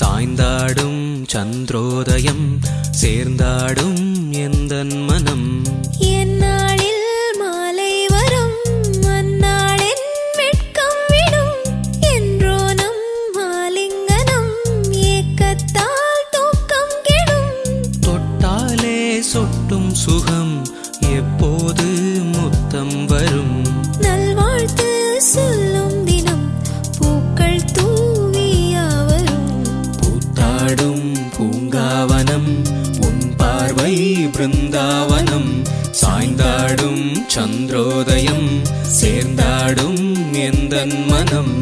சாய்ந்தாடும் சந்திரோதயம் சேர்ந்தாடும் எந்தன் மனம் எந்நாளில் மாலை வரும் அந்நாளென் வெட்கம் விடும் என்றோ நம் ஆலிங்கனம் ஏக்கத்தால் தூக்கம் கெடும் தொட்டாலே சொட்டும் சுகம் எப்போது முத்தம் வரும் நல்வாழ்த்து சொல்லும் தினம் பூக்கள் தூவியா வரும் பூத்தாடும் பூங்காவனம் உன் பார்வை பிருந்தாவனம் சாய்ந்தாடும் சந்திரோதயம் சேர்ந்தாடும் எந்தன் மனம்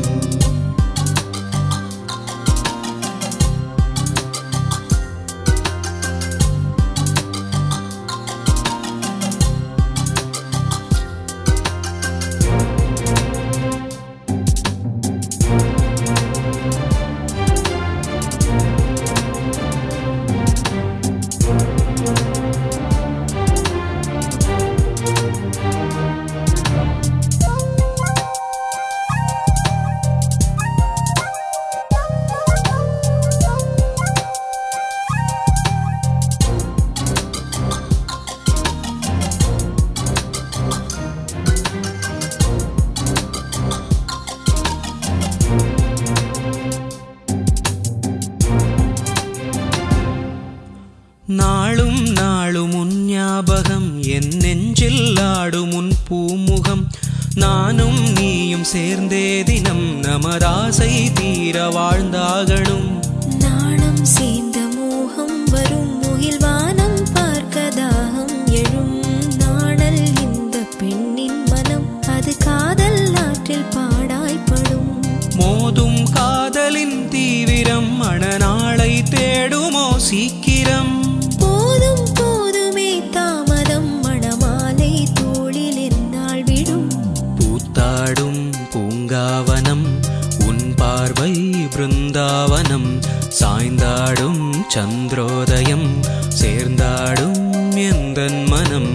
நாளும் நாளும் உன் ஞாபகம் என் நெஞ்சில் ஆடும் உன் பூமுகம் நானும் நீயும் சேர்ந்தே தினம் நமதாசை தீர வாழ்ந்தாகணும் நாணம் சேர்ந்த மோகம் வரும் முகில் வானம் பார்க்க தாகம் எழும் நாணல் இந்த பெண்ணின் மனம் அது காதல் ஆற்றில் பாடாய்ப்படும் மோதும் காதலின் தீவிரம் மணநாளை தேடுமோ சீக்கிரம் போதும் போதுமே தாமதம் மணமாலை தோளில் என்னால் விடும் பூத்தாடும் பூங்காவனம் உன் பார்வை பிருந்தாவனம் சாய்ந்தாடும் சந்திரோதயம் சேர்ந்தாடும் எந்தன் மனம்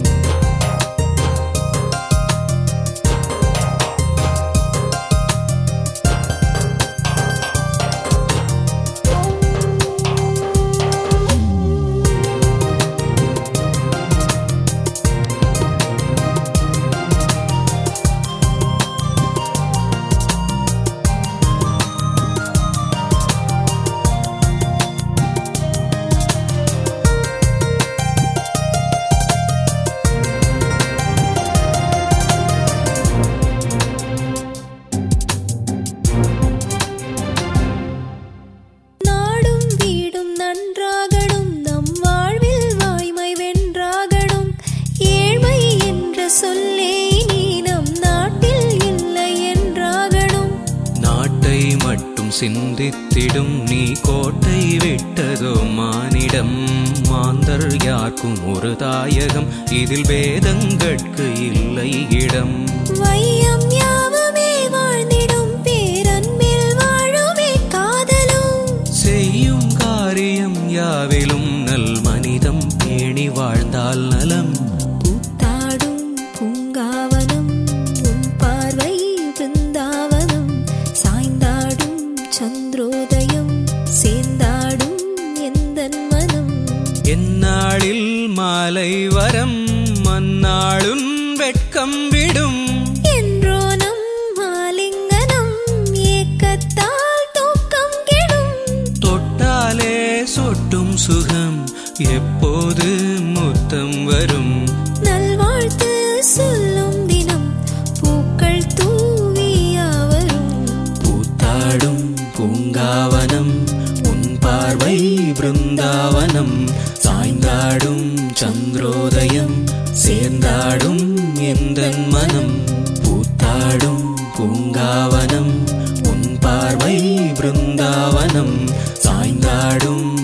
நாடும் வீடும் நன்றாகணும் நம் வாழ்வில் வாய்மை வென்றாகணும் ஏழ்மை என்ற சொல்லே இனி நம் நாட்டில் இல்லை என்றாகணும் நாட்டை மட்டும் சிந்தித்திடும் நீ கோட்டை விட்டதோ மானிடம் மாந்தர் யாருக்கும் ஒரு தாயகம் இதில் வேதங்கட்கு இல்லை இடம் வையம் யாவுமே வாழ்ந்திடும் பேரன்பில் வாழுமே காதலும் செய்யும் காரியம் யாவிலும் நல் மனிதம் பேணி வாழ்ந்தால் நலம் பூத்தாடும் பூங்காவனம் உன் பார்வை பிருந்தாவனம் சாய்ந்தாடும் சந்திரோதயம் சேர்ந்தாடும் எந்தன் மனம் எந்நாளில் மாலை வரம் மன்னாளும் வெட்கம் விடும் என்றோ நம் ஆலிங்கனம் ஏக்கத்தால் தூக்கம் கெடும் தொட்டாலே சொட்டும் சுகம் எப்போது முத்தம் வரும் நல்வாழ்த்து சொல்லும் தினம் பூக்கள் தூவியா வரும் பூத்தாடும் பூங்காவனம் உன் பார்வை பிருந்தாவனம் சாய்ந்தாடும் சந்திரோதயம் சேர்ந்தாடும் எந்தன் மனம் பூத்தாடும் பூங்காவனம் உன் பார்வை பிருந்தாவனம் சாய்ந்தாடும்